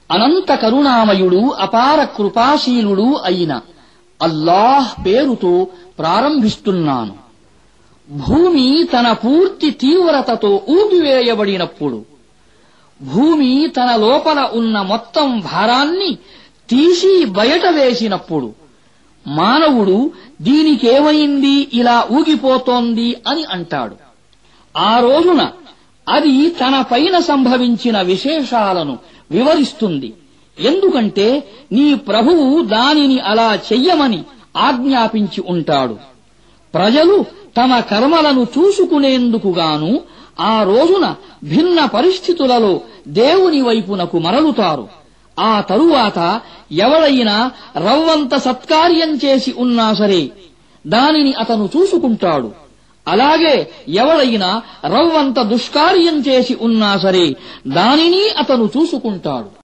అనంత కరుణామయుడు అపార కృపాశీలుడు అయిన అల్లాహ్ పేరుతో ప్రారంభిస్తున్నాను భూమి తన పూర్తి తీవ్రతతో ఊగివేయబడినప్పుడు భూమి తన లోపల ఉన్న మొత్తం భారాన్ని తీసి బయట వేసినప్పుడు మానవుడు దీనికేమైంది ఇలా ఊగిపోతోంది అని అంటాడు ఆ రోజున అది తన పైన సంభవించిన విశేషాలను వివరిస్తుంది ఎందుకంటే నీ ప్రభువు దానిని అలా చెయ్యమని ఆజ్ఞాపించి ఉంటాడు ప్రజలు తమ కర్మలను చూసుకునేందుకుగాను ఆ రోజున భిన్న పరిస్థితులలో దేవుని వైపునకు మరలుతారు ఆ తరువాత ఎవడైనా రవ్వంత సత్కార్యం చేసి ఉన్నా సరే దానిని అతను చూసుకుంటాడు అలాగే ఎవడైనా రవ్వంత దుష్కార్యం చేసి ఉన్నా సరే దానిని అతను చూసుకుంటాడు